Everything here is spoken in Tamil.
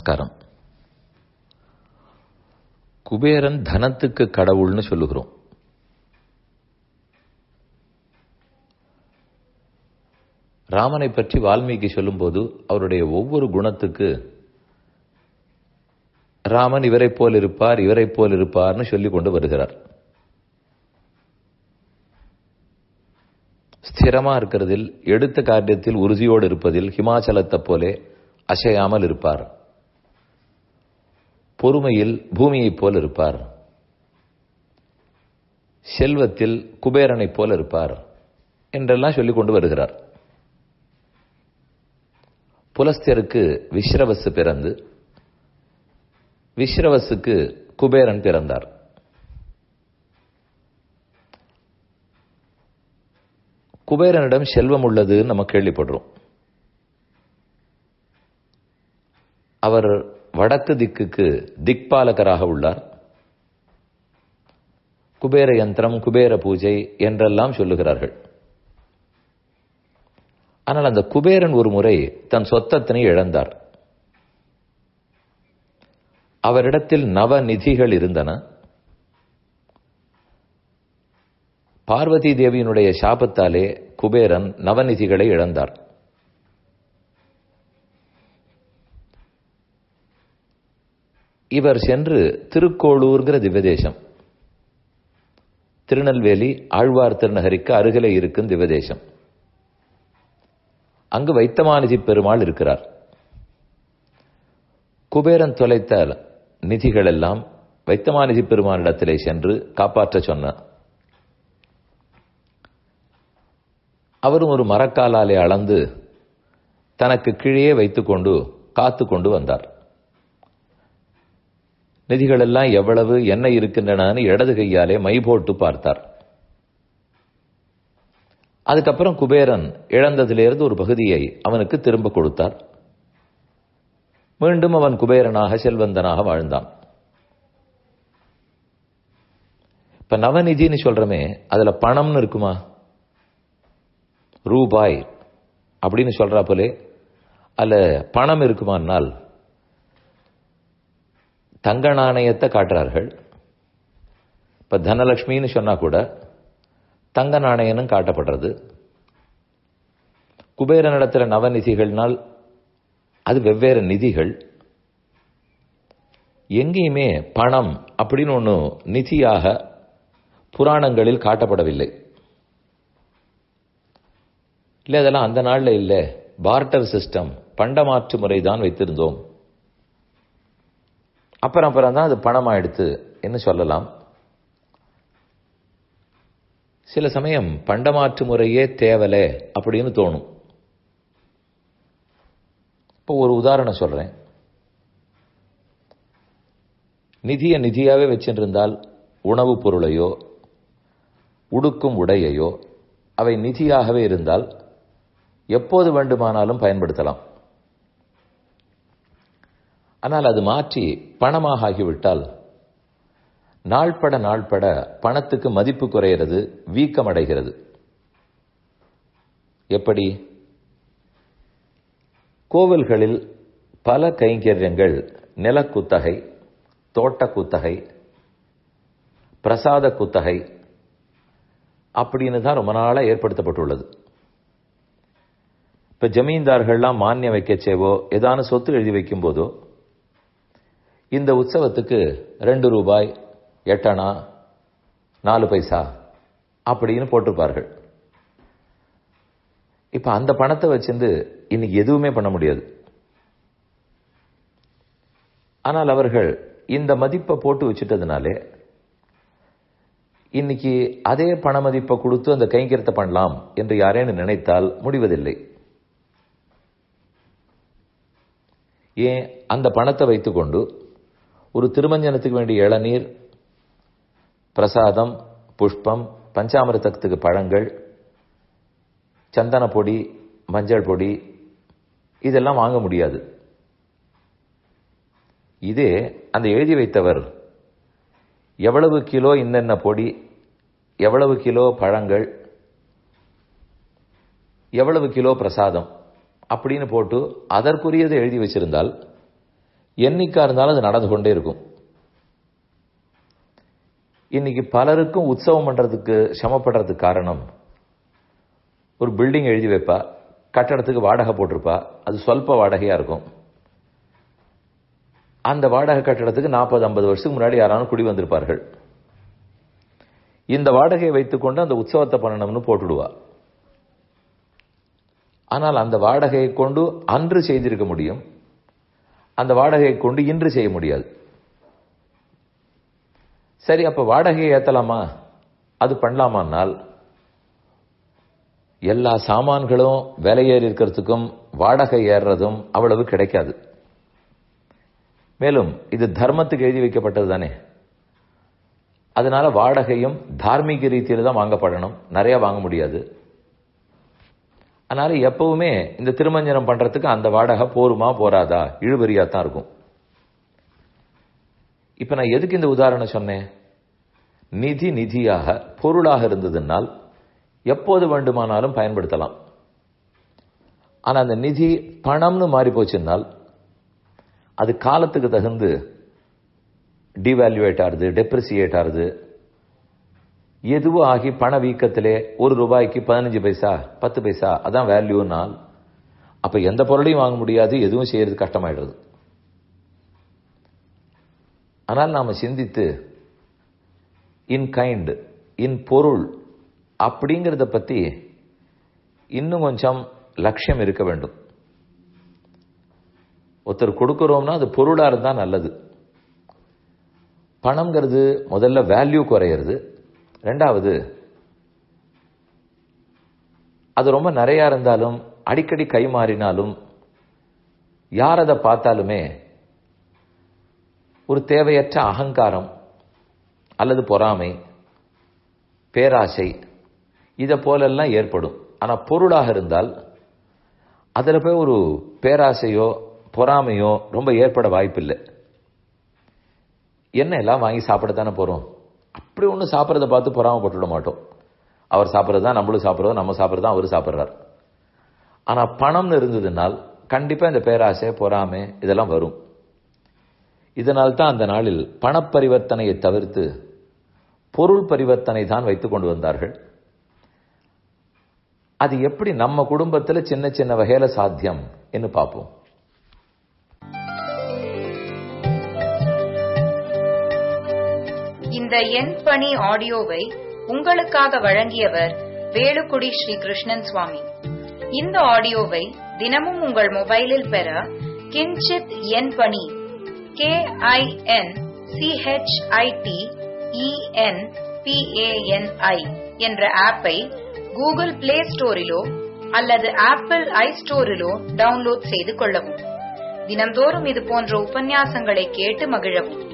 நமஸ்காரம் குபேரன் தனத்துக்கு கடவுள்னு சொல்லுகிறோம் ராமனை பற்றி வால்மீகி சொல்லும்போது அவருடைய ஒவ்வொரு குணத்துக்கு ராமன் இவரைப் போல் இருப்பார் இவரைப் போல் இருப்பார்னு சொல்லிக் கொண்டு வருகிறார் ஸ்திரமா இருக்கிறதில் எடுத்த காரியத்தில் உறுதியோடு இருப்பதில் ஹிமாச்சலத்தை போலே அசையாமல் இருப்பார் பொறுமையில் பூமியைப் போல் இருப்பார் செல்வத்தில் குபேரனைப் போல் இருப்பார் என்றெல்லாம் சொல்லிக் கொண்டு வருகிறார் புலஸ்தியருக்கு விஸ்ரவசு பிறந்து விஸ்ரவசுக்கு குபேரன் பிறந்தார் குபேரனிடம் செல்வம் உள்ளது நம்ம கேள்விப்படுறோம் அவர் வடக்கு திக்குக்கு திக்பாலகராக உள்ளார் குபேர யந்திரம் குபேர பூஜை என்றெல்லாம் சொல்லுகிறார்கள் ஆனால் அந்த குபேரன் ஒரு முறை தன் சொத்தத்தினை இழந்தார் அவரிடத்தில் நவநிதிகள் இருந்தன பார்வதி தேவியினுடைய சாபத்தாலே குபேரன் நவநிதிகளை இழந்தார் இவர் சென்று திருக்கோளூர்கிற திவ்யதேசம் திருநெல்வேலி ஆழ்வார் திருநகரிக்கு அருகிலே இருக்கும் திவ்யதேசம் அங்கு வைத்தமாநிதி பெருமாள் இருக்கிறார் குபேரன் தொலைத்த நிதிகள் எல்லாம் வைத்தமாநிதி பெருமானிடத்திலே சென்று காப்பாற்ற சொன்னார் அவரும் ஒரு மரக்காலாலே அளந்து தனக்கு கீழே வைத்துக்கொண்டு காத்து கொண்டு வந்தார் நிதிகள் எல்லாம் எவ்வளவு என்ன இருக்கின்றன இடது கையாலே மை போட்டு பார்த்தார் அதுக்கப்புறம் குபேரன் இழந்ததிலிருந்து ஒரு பகுதியை அவனுக்கு திரும்ப கொடுத்தார் மீண்டும் அவன் குபேரனாக செல்வந்தனாக வாழ்ந்தான் இப்ப நவநிதின்னு சொல்றமே அதுல பணம்னு இருக்குமா ரூபாய் அப்படின்னு சொல்றா போலே அல்ல பணம் இருக்குமானால் தங்க நாணயத்தை காட்டுறார்கள் இப்ப தனலட்சுமின்னு சொன்னா கூட தங்க நாணயனும் காட்டப்படுறது குபேரனிடத்தில் நவநிதிகள்னால் அது வெவ்வேறு நிதிகள் எங்கேயுமே பணம் அப்படின்னு ஒன்று நிதியாக புராணங்களில் காட்டப்படவில்லை இல்லை அதெல்லாம் அந்த நாளில் இல்லை பார்ட்டர் சிஸ்டம் பண்டமாற்று முறை தான் வைத்திருந்தோம் அப்புறம் அப்புறம் தான் அது பணமாயிடுத்து என்று சொல்லலாம் சில சமயம் பண்டமாற்று முறையே தேவலை அப்படின்னு தோணும் இப்போ ஒரு உதாரணம் சொல்றேன் நிதியை நிதியாவே வச்சிருந்தால் உணவுப் பொருளையோ உடுக்கும் உடையையோ அவை நிதியாகவே இருந்தால் எப்போது வேண்டுமானாலும் பயன்படுத்தலாம் ஆனால் அது மாற்றி பணமாக ஆகிவிட்டால் நாள்பட நாள்பட பணத்துக்கு மதிப்பு குறைகிறது வீக்கம் அடைகிறது எப்படி கோவில்களில் பல கைங்கரியங்கள் நிலக்குத்தகை தோட்ட குத்தகை பிரசாத குத்தகை அப்படின்னு தான் ரொம்ப நாளாக ஏற்படுத்தப்பட்டுள்ளது இப்ப ஜமீன்தார்கள்லாம் மானியம் வைக்கச்சேவோ ஏதான சொத்து எழுதி வைக்கும் போதோ இந்த உற்சவத்துக்கு ரெண்டு ரூபாய் எட்டணா நாலு பைசா அப்படின்னு போட்டிருப்பார்கள் இப்ப அந்த பணத்தை வச்சிருந்து இன்னைக்கு எதுவுமே பண்ண முடியாது ஆனால் அவர்கள் இந்த மதிப்பை போட்டு வச்சுட்டதுனாலே இன்னைக்கு அதே பண மதிப்பை கொடுத்து அந்த கைங்கரத்தை பண்ணலாம் என்று யாரேன்னு நினைத்தால் முடிவதில்லை ஏன் அந்த பணத்தை வைத்துக்கொண்டு ஒரு திருமஞ்சனத்துக்கு வேண்டிய இளநீர் பிரசாதம் புஷ்பம் பஞ்சாமிரதத்துக்கு பழங்கள் சந்தன பொடி மஞ்சள் பொடி இதெல்லாம் வாங்க முடியாது இதே அந்த எழுதி வைத்தவர் எவ்வளவு கிலோ இன்னென்ன பொடி எவ்வளவு கிலோ பழங்கள் எவ்வளவு கிலோ பிரசாதம் அப்படின்னு போட்டு அதற்குரியதை எழுதி வச்சிருந்தால் என்னைக்கா இருந்தாலும் அது நடந்து கொண்டே இருக்கும் இன்னைக்கு பலருக்கும் உற்சவம் பண்றதுக்கு சமப்படுறதுக்கு காரணம் ஒரு பில்டிங் எழுதி வைப்பா கட்டடத்துக்கு வாடகை போட்டிருப்பா அது சொல்ப வாடகையா இருக்கும் அந்த வாடகை கட்டடத்துக்கு நாற்பது ஐம்பது வருஷத்துக்கு முன்னாடி யாராலும் குடி வந்திருப்பார்கள் இந்த வாடகையை வைத்துக்கொண்டு அந்த உற்சவத்தை பண்ணணும்னு போட்டுடுவா ஆனால் அந்த வாடகையை கொண்டு அன்று செய்திருக்க முடியும் அந்த வாடகையை கொண்டு இன்று செய்ய முடியாது சரி அப்ப வாடகையை ஏத்தலாமா அது பண்ணலாமானால் எல்லா சாமான்களும் விலை ஏறி இருக்கிறதுக்கும் வாடகை ஏறுறதும் அவ்வளவு கிடைக்காது மேலும் இது தர்மத்துக்கு எழுதி வைக்கப்பட்டது தானே அதனால வாடகையும் தார்மீக ரீதியில் தான் வாங்கப்படணும் நிறைய வாங்க முடியாது அதனால எப்பவுமே இந்த திருமஞ்சனம் பண்றதுக்கு அந்த வாடகை போருமா போராதா இழுபறியா தான் இருக்கும் இப்ப நான் எதுக்கு இந்த உதாரணம் சொன்னேன் நிதி நிதியாக பொருளாக இருந்ததுனால் எப்போது வேண்டுமானாலும் பயன்படுத்தலாம் ஆனா அந்த நிதி பணம்னு மாறி போச்சுன்னால் அது காலத்துக்கு தகுந்து டிவேல்யூவேட் ஆகுது டெப்ரிசியேட் ஆகுது எதுவும் ஆகி பண வீக்கத்திலே ஒரு ரூபாய்க்கு பதினஞ்சு பைசா பத்து பைசா அதான் வேல்யூனால் அப்ப எந்த பொருளையும் வாங்க முடியாது எதுவும் செய்யறது கஷ்டமாயிடுறது ஆனால் நாம சிந்தித்து இன் கைண்ட் இன் பொருள் அப்படிங்கிறத பத்தி இன்னும் கொஞ்சம் லட்சியம் இருக்க வேண்டும் ஒருத்தர் கொடுக்கிறோம்னா அது பொருளா இருந்தா நல்லது பணம்ங்கிறது முதல்ல வேல்யூ குறையிறது ரெண்டாவது அது ரொம்ப நிறைய இருந்தாலும் அடிக்கடி கை மாறினாலும் யார் அதை பார்த்தாலுமே ஒரு தேவையற்ற அகங்காரம் அல்லது பொறாமை பேராசை இதை போலெல்லாம் ஏற்படும் ஆனா பொருளாக இருந்தால் அதில் போய் ஒரு பேராசையோ பொறாமையோ ரொம்ப ஏற்பட வாய்ப்பில்லை என்ன எல்லாம் வாங்கி சாப்பிடத்தானே போறோம் அப்படி ஒன்று சாப்பிட்றத பார்த்து பொறாம போட்டுவிட மாட்டோம் அவர் சாப்பிட்றது தான் நம்மளும் சாப்பிட்றோம் நம்ம சாப்பிட்றது தான் அவர் சாப்பிட்றார் ஆனா பணம்னு இருந்ததுனால் கண்டிப்பா இந்த பேராசை பொறாமை இதெல்லாம் வரும் இதனால் தான் அந்த நாளில் பணப்பரிவர்த்தனையை தவிர்த்து பொருள் பரிவர்த்தனை தான் வைத்துக் கொண்டு வந்தார்கள் அது எப்படி நம்ம குடும்பத்துல சின்ன சின்ன வகையில சாத்தியம் என்று பார்ப்போம் இந்த எண் பணி ஆடியோவை உங்களுக்காக வழங்கியவர் வேலுக்குடி ஸ்ரீ கிருஷ்ணன் சுவாமி இந்த ஆடியோவை தினமும் உங்கள் மொபைலில் பெற கிஞ்சித் எண் பணி கே ஐ என் சிஹெச்ஐடி இஎன் பிஏஎன்ஐ என்ற ஆப்பை கூகுள் பிளே ஸ்டோரிலோ அல்லது ஆப்பிள் ஐ ஸ்டோரிலோ டவுன்லோட் செய்து கொள்ளவும் தினம்தோறும் இது போன்ற உபன்யாசங்களை கேட்டு மகிழவும்